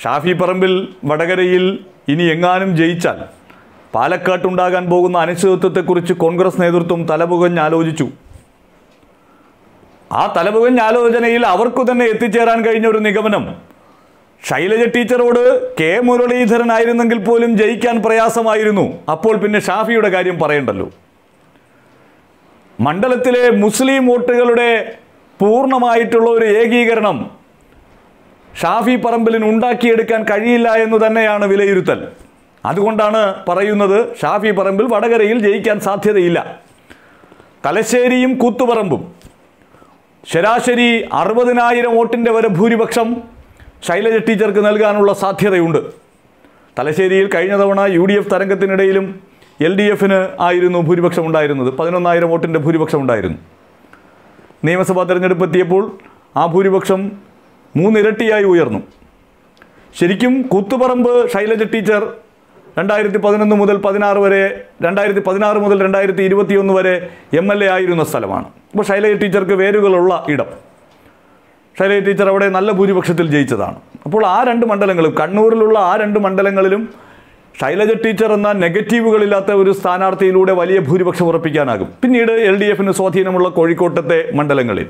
ഷാഫി പറമ്പിൽ വടകരയിൽ ഇനി എങ്ങാനും ജയിച്ചാൽ പാലക്കാട്ടുണ്ടാകാൻ പോകുന്ന അനിശ്ചിതത്വത്തെക്കുറിച്ച് കോൺഗ്രസ് നേതൃത്വം തലപുകഞ്ഞാലോചിച്ചു ആ തലപുകഞ്ഞാലോചനയിൽ അവർക്കു തന്നെ എത്തിച്ചേരാൻ കഴിഞ്ഞ ഒരു നിഗമനം ശൈലജ ടീച്ചറോട് കെ മുരളീധരനായിരുന്നെങ്കിൽ പോലും ജയിക്കാൻ പ്രയാസമായിരുന്നു അപ്പോൾ പിന്നെ ഷാഫിയുടെ കാര്യം പറയണ്ടല്ലോ മണ്ഡലത്തിലെ മുസ്ലിം വോട്ടുകളുടെ പൂർണ്ണമായിട്ടുള്ള ഒരു ഏകീകരണം ഷാഫി പറമ്പിലിന് ഉണ്ടാക്കിയെടുക്കാൻ കഴിയില്ല എന്ന് തന്നെയാണ് വിലയിരുത്തൽ അതുകൊണ്ടാണ് പറയുന്നത് ഷാഫി പറമ്പിൽ വടകരയിൽ ജയിക്കാൻ സാധ്യതയില്ല തലശ്ശേരിയും കൂത്തുപറമ്പും ശരാശരി അറുപതിനായിരം വോട്ടിൻ്റെ വരെ ഭൂരിപക്ഷം ശൈലജ ടീച്ചർക്ക് നൽകാനുള്ള സാധ്യതയുണ്ട് തലശ്ശേരിയിൽ കഴിഞ്ഞ തവണ യു ഡി എഫ് തരംഗത്തിനിടയിലും എൽ ഡി എഫിന് ആയിരുന്നു ഭൂരിപക്ഷം ഉണ്ടായിരുന്നത് പതിനൊന്നായിരം വോട്ടിൻ്റെ ഭൂരിപക്ഷം ഉണ്ടായിരുന്നു നിയമസഭാ തെരഞ്ഞെടുപ്പ് എത്തിയപ്പോൾ ആ ഭൂരിപക്ഷം മൂന്നിരട്ടിയായി ഉയർന്നു ശരിക്കും കൂത്തുപറമ്പ് ശൈലജ ടീച്ചർ രണ്ടായിരത്തി പതിനൊന്ന് മുതൽ പതിനാറ് വരെ രണ്ടായിരത്തി പതിനാറ് മുതൽ രണ്ടായിരത്തി ഇരുപത്തിയൊന്ന് വരെ എം എൽ എ ആയിരുന്ന സ്ഥലമാണ് അപ്പോൾ ശൈലജ ടീച്ചർക്ക് വേരുകളുള്ള ഇടം ശൈലജ ടീച്ചർ അവിടെ നല്ല ഭൂരിപക്ഷത്തിൽ ജയിച്ചതാണ് അപ്പോൾ ആ രണ്ട് മണ്ഡലങ്ങളും കണ്ണൂരിലുള്ള ആ രണ്ട് മണ്ഡലങ്ങളിലും ശൈലജ ടീച്ചർ എന്ന നെഗറ്റീവുകളില്ലാത്ത ഒരു സ്ഥാനാർത്ഥിയിലൂടെ വലിയ ഭൂരിപക്ഷം ഉറപ്പിക്കാനാകും പിന്നീട് എൽ ഡി എഫിന് സ്വാധീനമുള്ള കോഴിക്കോട്ടത്തെ മണ്ഡലങ്ങളിൽ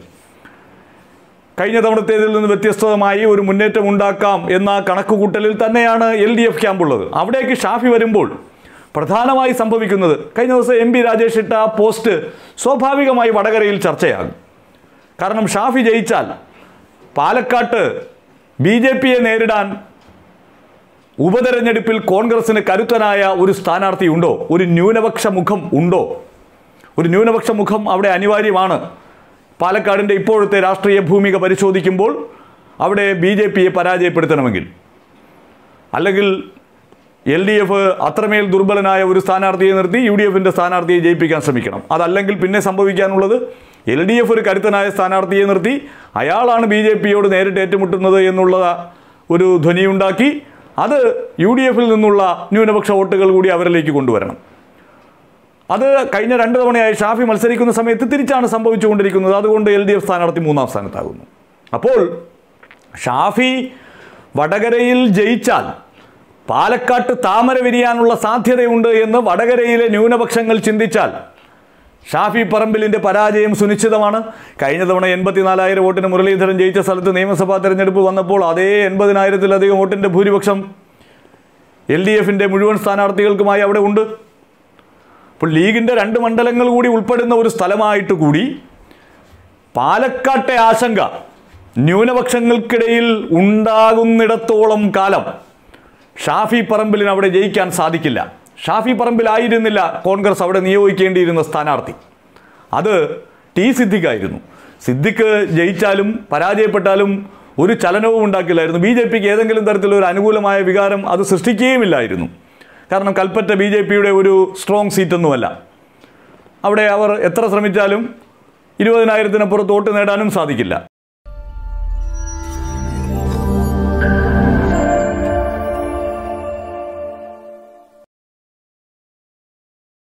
കഴിഞ്ഞ തവണത്തേതിൽ നിന്ന് വ്യത്യസ്തമായി ഒരു മുന്നേറ്റം ഉണ്ടാക്കാം എന്ന കണക്കുകൂട്ടലിൽ തന്നെയാണ് എൽ ഡി എഫ് ക്യാമ്പുള്ളത് അവിടേക്ക് ഷാഫി വരുമ്പോൾ പ്രധാനമായി സംഭവിക്കുന്നത് കഴിഞ്ഞ ദിവസം എം പി രാജേഷ് ഇട്ട ആ പോസ്റ്റ് സ്വാഭാവികമായി വടകരയിൽ ചർച്ചയാകും കാരണം ഷാഫി ജയിച്ചാൽ പാലക്കാട്ട് ബി ജെ പിയെ നേരിടാൻ ഉപതെരഞ്ഞെടുപ്പിൽ കോൺഗ്രസിന് കരുത്തനായ ഒരു സ്ഥാനാർത്ഥി ഉണ്ടോ ഒരു ന്യൂനപക്ഷ മുഖം ഉണ്ടോ ഒരു ന്യൂനപക്ഷ മുഖം അവിടെ അനിവാര്യമാണ് പാലക്കാടിൻ്റെ ഇപ്പോഴത്തെ രാഷ്ട്രീയ ഭൂമിക പരിശോധിക്കുമ്പോൾ അവിടെ ബി ജെ പിയെ പരാജയപ്പെടുത്തണമെങ്കിൽ അല്ലെങ്കിൽ എൽ ഡി എഫ് അത്രമേൽ ദുർബലനായ ഒരു സ്ഥാനാർത്ഥിയെ നിർത്തി യു ഡി എഫിൻ്റെ സ്ഥാനാർത്ഥിയെ ജയിപ്പിക്കാൻ ശ്രമിക്കണം അതല്ലെങ്കിൽ പിന്നെ സംഭവിക്കാനുള്ളത് എൽ ഡി എഫ് ഒരു കരുത്തനായ സ്ഥാനാർത്ഥിയെ നിർത്തി അയാളാണ് ബി ജെ പിയോട് നേരിട്ട് ഏറ്റുമുട്ടുന്നത് എന്നുള്ള ഒരു ധ്വനിയുണ്ടാക്കി അത് യു ഡി എഫിൽ നിന്നുള്ള ന്യൂനപക്ഷ വോട്ടുകൾ കൂടി അവരിലേക്ക് കൊണ്ടുവരണം അത് കഴിഞ്ഞ രണ്ട് തവണയായി ഷാഫി മത്സരിക്കുന്ന സമയത്ത് തിരിച്ചാണ് സംഭവിച്ചുകൊണ്ടിരിക്കുന്നത് അതുകൊണ്ട് എൽ ഡി എഫ് സ്ഥാനാർത്ഥി മൂന്നാം സ്ഥാനത്താകുന്നു അപ്പോൾ ഷാഫി വടകരയിൽ ജയിച്ചാൽ പാലക്കാട്ട് താമര വിരിയാനുള്ള സാധ്യതയുണ്ട് എന്ന് വടകരയിലെ ന്യൂനപക്ഷങ്ങൾ ചിന്തിച്ചാൽ ഷാഫി പറമ്പിലിൻ്റെ പരാജയം സുനിശ്ചിതമാണ് കഴിഞ്ഞ തവണ എൺപത്തിനാലായിരം വോട്ടിന് മുരളീധരൻ ജയിച്ച സ്ഥലത്ത് നിയമസഭാ തെരഞ്ഞെടുപ്പ് വന്നപ്പോൾ അതേ എൺപതിനായിരത്തിലധികം വോട്ടിൻ്റെ ഭൂരിപക്ഷം എൽ ഡി എഫിൻ്റെ മുഴുവൻ സ്ഥാനാർത്ഥികൾക്കുമായി അവിടെ ഉണ്ട് അപ്പോൾ ലീഗിൻ്റെ രണ്ട് മണ്ഡലങ്ങൾ കൂടി ഉൾപ്പെടുന്ന ഒരു സ്ഥലമായിട്ട് കൂടി പാലക്കാട്ടെ ആശങ്ക ന്യൂനപക്ഷങ്ങൾക്കിടയിൽ ഉണ്ടാകുന്നിടത്തോളം കാലം ഷാഫി പറമ്പിലിന് അവിടെ ജയിക്കാൻ സാധിക്കില്ല ഷാഫി പറമ്പിലായിരുന്നില്ല കോൺഗ്രസ് അവിടെ നിയോഗിക്കേണ്ടിയിരുന്ന സ്ഥാനാർത്ഥി അത് ടി സിദ്ദിഖായിരുന്നു സിദ്ദിഖ് ജയിച്ചാലും പരാജയപ്പെട്ടാലും ഒരു ചലനവും ഉണ്ടാക്കില്ലായിരുന്നു ബി ജെ പിക്ക് ഏതെങ്കിലും തരത്തിലൊരു അനുകൂലമായ വികാരം അത് സൃഷ്ടിക്കുകയുമില്ലായിരുന്നു കാരണം കൽപ്പറ്റ ബി ജെ പിയുടെ ഒരു സ്ട്രോങ് സീറ്റൊന്നുമല്ല അവിടെ അവർ എത്ര ശ്രമിച്ചാലും ഇരുപതിനായിരത്തിനപ്പുറത്ത് വോട്ട് നേടാനും സാധിക്കില്ല